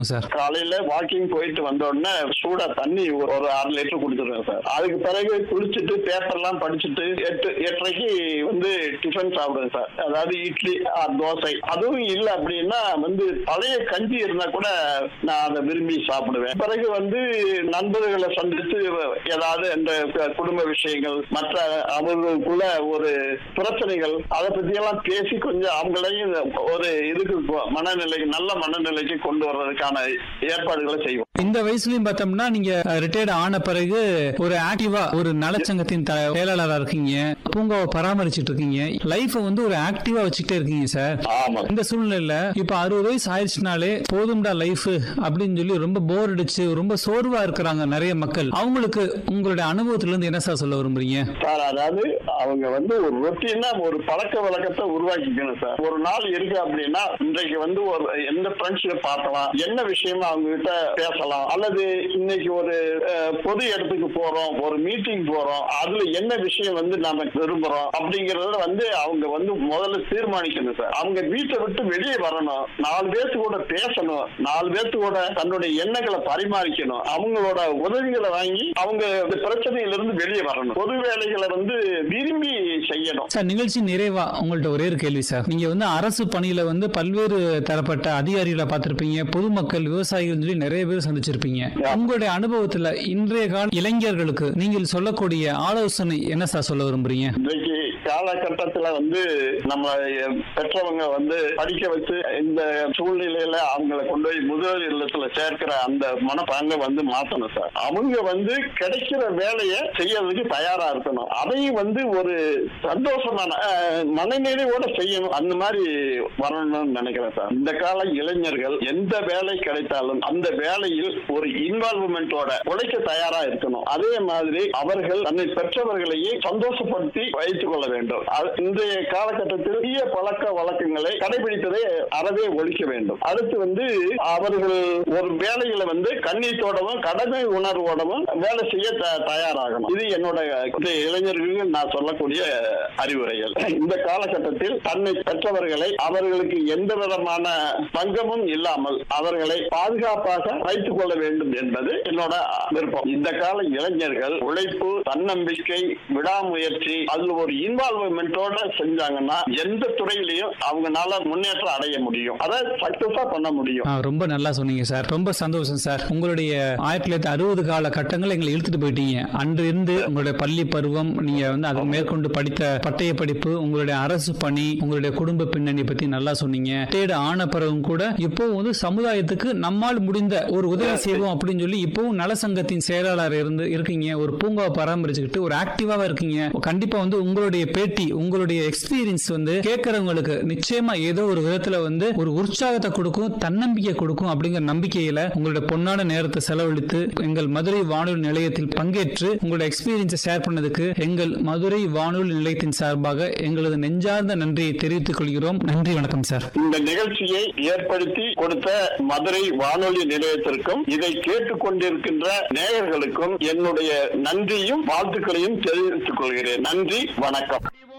sir காலையில walking போயிட்டு வந்த உடனே சூடா தண்ணி ஒரு ஒரு அரை லிட்டர் குடிச்சிருவேன் சார் அதுக்கு பிறகு குளிச்சுட்டு பேப்பர் எல்லாம் படிச்சுட்டு எட்டு எட்டரைக்கு வந்து டிஃபன் சாப்பிடுவேன் சார் அதாவது இட்லி ஆ, தோசை அதுவும் இல்ல அப்படின்னா வந்து பழைய கஞ்சி இருந்தா கூட நான் அதை விரும்பி சாப்பிடுவேன் பிறகு வந்து நண்பர்களை சந்தித்து ஏதாவது இந்த குடும்ப விஷயங்கள் மற்ற அவர்களுக்குள்ள ஒரு பிரச்சனைகள் அதை பத்தி எல்லாம் பேசி கொஞ்சம் அவங்களையும் ஒரு இதுக்கு கொ- மனநிலைக்கு நல்ல மனநிலைக்கு கொண்டு வர்றதுக்கான ஏற்பாடுகளை செய்வோம் இந்த வயசுலயும் பார்த்தோம்னா நீங்க ரிட்டையர்ட் ஆன பிறகு ஒரு ஆக்டிவா ஒரு நலச்சங்கத்தின் த- செயலாளரா இருக்கீங்க பூங்காவை பராமரிச்சிட்டு இருக்கீங்க லைஃப வந்து ஒரு ஆக்டிவா வச்சுக்கிட்டே இருக்கீங்க சார் ஆமா இந்த சூழ்நிலையில இப்ப அறுபது வயசு ஆயிடுச்சுனாலே போதும்டா லைஃப் அப்படின்னு சொல்லி ரொம்ப போர் அடிச்சு ரொம்ப சோர்வா இருக்கிறாங்க நிறைய மக்கள் அவங்களுக்கு உங்களுடைய அனுபவத்துல இருந்து என்ன சார் சொல்ல விரும்புறீங்க சார் அதாவது அவங்க வந்து ஒரு ரொட்டீனா ஒரு பழக்க வழக்கத்தை உருவாக்கிக்கணும் சார் ஒரு நாள் இருக்கு அப்படின்னா இன்றைக்கு வந்து ஒரு எந்த ஃப்ரெண்ட்ஸ்ல பார்க்கலாம் என்ன விஷயமா அவங்க கிட்ட பேசலாம் அல்லது இன்னைக்கு ஒரு அஹ், பொது இடத்துக்கு போறோம் ஒரு மீட்டிங் போறோம் அதுல என்ன விஷயம் வந்து நாம விரும்புறோம் அப்படிங்கறத வந்து அவங்க வந்து முதல்ல தீர்மானிக்கணும் சார் அவங்க வீட்டை விட்டு வெளியே வரணும் நாலு பேர்த்து கூட பேசணும் நாலு பேர்த்து கூட தன்னுடைய எண்ணங்களை பரிமாறிக்கணும் அவங்களோட உதவிகளை வாங்கி அவங்க இந்த பிரச்சனையில இருந்து வெளியே வரணும் பொது வேலைகளை வந்து விரும்பி செய்யணும் சார் நிகழ்ச்சி நிறைவா உங்கள்ட்ட ஒரே ஒரு கேள்வி சார் நீங்க வந்து அரசு பணியில வந்து பல்வேறு தரப்பட்ட அதிகாரிகளை பார்த்திருப்பீங்க பொதுமக்கள் விவசாயிகள் சொல்லி நிறைய பேர் சந்திச்சிருப்பீங்க உங்களுடைய அனுபவத்துல இன்றைய கால இளைஞர்களுக்கு நீங்கள் சொல்லக்கூடிய ஆலோசனை என்ன சார் சொல்ல விரும்புறீங்க இன்றைக்கு காலகட்டத்துல வந்து நம்ம பெற்றவங்க வந்து படிக்க வச்சு இந்த சூழ்நிலையில அவங்கள கொண்டு போய் முதியோர் இல்லத்துல சேர்க்கிற அந்த மனப்பாங்க வந்து மாத்தணும் சார் அவங்க வந்து கிடைக்கிற வேலையை செய்யறதுக்கு தயாரா இருக்கணும் அதையும் வந்து ஒரு சந்தோஷமான அஹ், மனநிறைவோட செய்யணும் அந்த மாதிரி வரணும்னு நினைக்கிறேன் சார் இந்த கால இளைஞர்கள் எந்த வேலை கிடைத்தாலும் அந்த வேலையில் ஒரு இன்வால்வ்மெண்டோட உழைக்க தயாரா இருக்கணும் அதே மாதிரி அவர்கள் தன்னை பெற்றவர்களையே சந்தோஷப்படுத்தி வைத்துக் கொள்ள வேண்டும் அது- இன்றைய காலகட்டத்தில் தீய பழக்க வழக்கங்களை கடைபிடிப்பதை அறவே ஒழிக்க வேண்டும் அடுத்து வந்து அவர்கள் ஒரு வேலையில வந்து கண்ணீட்டோடவும் கடமை உணர்வோடவும் வேலை செய்ய த- தயாராகணும் இது என்னோட இந்த இளைஞர்களுக்கு நான் சொல்லக்கூடிய அறிவுரைகள் இந்த காலகட்டத்தில் தன்னை பெற்றவர்களை அவர்களுக்கு எந்த விதமான பங்கமும் இல்லாமல் அவர்களை பாதுகாப்பாக வைத்துக் கொள்ள வேண்டும் என்பது என்னோட விருப்பம் இந்த கால இளைஞர்கள் உழைப்பு தன்னம்பிக்கை விடாமுயற்சி அதுல ஒரு இன்வால்வ்மெண்டோட செஞ்சாங்கன்னா எந்த துறையிலையும் அவங்கனால முன்னேற்றம் அடைய முடியும் அதை சக்சஸா பண்ண முடியும் ஆ, ரொம்ப நல்லா சொன்னீங்க சார் ரொம்ப சந்தோஷம் சார் உங்களுடைய ஆயிரத்தி தொள்ளாயிரத்தி அறுபது கால கட்டங்களை எங்களை இழுத்துட்டு போயிட்டீங்க அன்று இருந்து உங்களுடைய பள்ளி பருவம் நீங்க வந்து அதை மேற்கொண்டு படித்த பட்டய படிப்பு உங்களுடைய அரசு பணி உங்களுடைய குடும்ப பின்னணி பத்தி நல்லா சொன்னீங்க தேடு ஆன பிறகும் கூட இப்போ வந்து சமுதாயத்துக்கு நம்மால் முடிந்த ஒரு உதவி செய்வோம் அப்படின்னு சொல்லி இப்பவும் நலசங்கத்தின் செயலாளர் இருந்து இருக்கீங்க ஒரு பூங்காவை பராமரிச்சுக்கிட்டு ஒரு ஆக்டிவாவா இருக்கீங்க கண்டிப்பா வந்து உங்களுடைய பேட்டி உங்களுடைய எக்ஸ்பீரியன்ஸ் வந்து கேட்கறவங்களுக்கு நிச்சயமா ஏதோ ஒரு விதத்துல வந்து ஒரு உற்சாகத்தை கொடுக்கும் தன்னம்பிக்கை கொடுக்கும் அப்படிங்கிற நம்பிக்கையில உங்களுடைய பொன்னான நேரத்தை செலவழித்து எங்கள் மதுரை வானொலி நிலையத்தில் பங்கேற்று உங்களுடைய எக்ஸ்பீரியன்ஸை ஷேர் பண்ணதுக்கு எங்கள் மதுரை வானொலி நிலையத்தின் சார்பாக எங்களது நெஞ்சார்ந்த நன்றியை தெரிவித்துக் கொள்கிறோம் நன்றி வணக்கம் சார் இந்த நிகழ்ச்சியை ஏற்படுத்தி கொடுத்த மதுரை வானொலி நிலையத்திற்கும் இதை கேட்டுக்கொண்டிருக்கின்ற நேயர்களுக்கும் என்னுடைய நன்றியும் வாழ்த்துக்களையும் தெரிவித்துக் கொள்கிறேன் நன்றி வணக்கம்